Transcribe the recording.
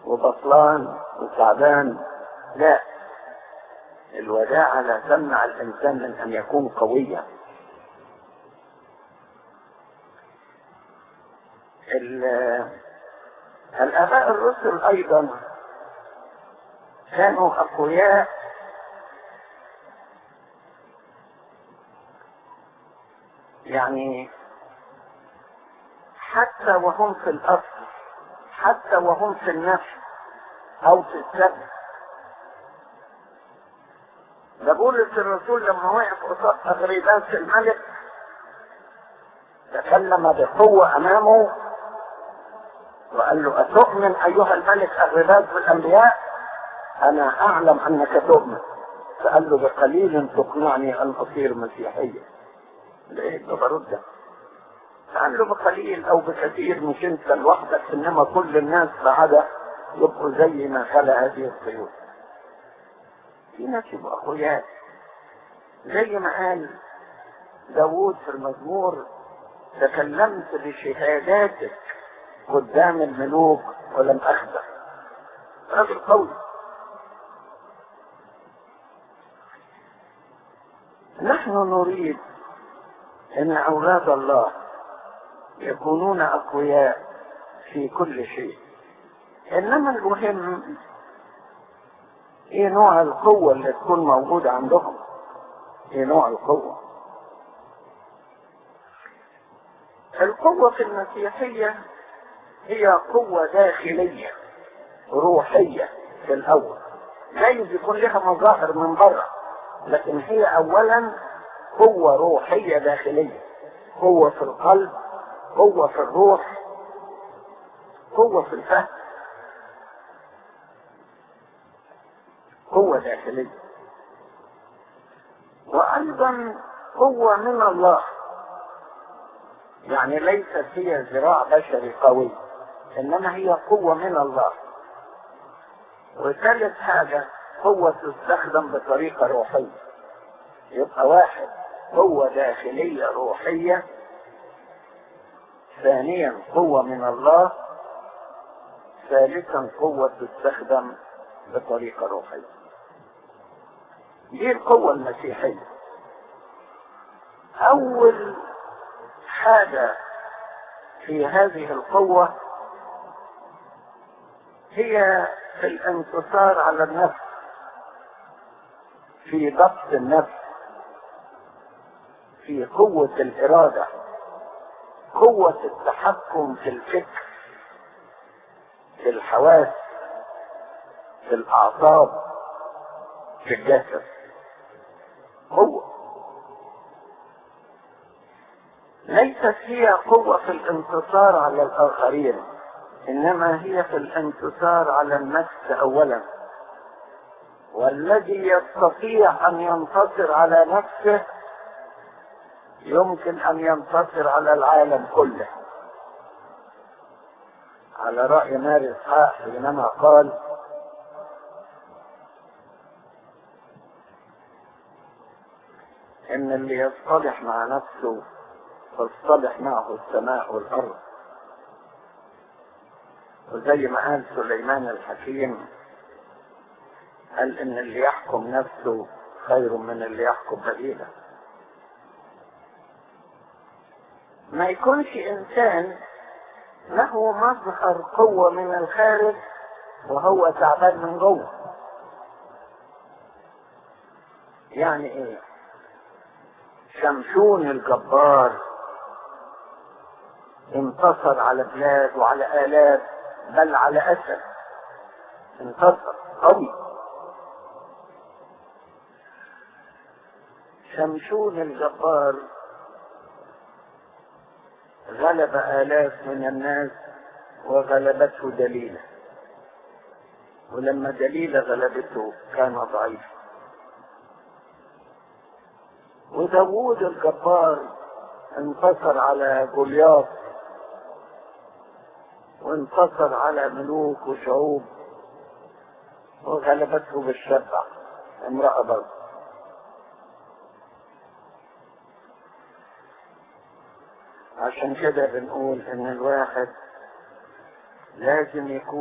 وبطلان وتعبان لا الوداعة لا تمنع الإنسان من أن يكون قويا الآباء الرسل أيضا كانوا أقوياء يعني حتى وهم في الأصل حتى وهم في النفس أو في السبب ده بولس الرسول لما وقف قصاد أغريباس الملك تكلم بقوة أمامه وقال له أتؤمن أيها الملك أغرباس بالأنبياء أنا أعلم أنك تؤمن فقال له بقليل تقنعني أن أصير مسيحيا ليه الجبروت ده قال له بقليل أو بكثير مش أنت لوحدك إنما كل الناس بعد يبقوا زي ما خلق هذه الطيور في ناس يبقوا أخويات زي ما قال داوود في المزمور تكلمت بشهاداتك قدام الملوك ولم أخدع رجل قوي نحن نريد ان اولاد الله يكونون اقوياء في كل شيء انما المهم ايه نوع القوة اللي تكون موجودة عندهم ايه نوع القوة القوة في المسيحية هي قوة داخلية روحية في الأول جايز يكون لها مظاهر من بره لكن هي أولا قوة روحية داخلية قوة في القلب قوة في الروح قوة في الفهم قوة داخلية وأيضا قوة من الله يعني ليست هي ذراع بشري قوي انما هي قوة من الله وثالث حاجة قوة تستخدم بطريقة روحية يبقى واحد قوة داخلية روحية ثانيا قوة من الله ثالثا قوة تستخدم بطريقة روحية دي القوة المسيحية أول حاجة في هذه القوة هي في الانتصار على النفس في ضبط النفس في قوة الإرادة قوة التحكم في الفكر في الحواس في الأعصاب في الجسد قوة ليست هي قوة في الانتصار على الآخرين إنما هي في الانتصار على النفس أولا والذي يستطيع أن ينتصر على نفسه يمكن أن ينتصر على العالم كله على رأي ماري إسحاق حينما قال إن اللي يصطلح مع نفسه تصطلح معه السماء والأرض وزي ما قال سليمان الحكيم قال إن اللي يحكم نفسه خير من اللي يحكم بديله ما يكونش إنسان له مظهر قوة من الخارج وهو تعبان من جوه يعني ايه شمشون الجبار انتصر على بلاد وعلى آلاف بل على أسد انتصر قوي شمشون الجبار غلب آلاف من الناس وغلبته دليلة ولما دليلة غلبته كان ضعيف وداوود الجبار انتصر على جولياط وانتصر على ملوك وشعوب وغلبته بالشبع امرأة برضه عشان كده بنقول ان الواحد لازم يكون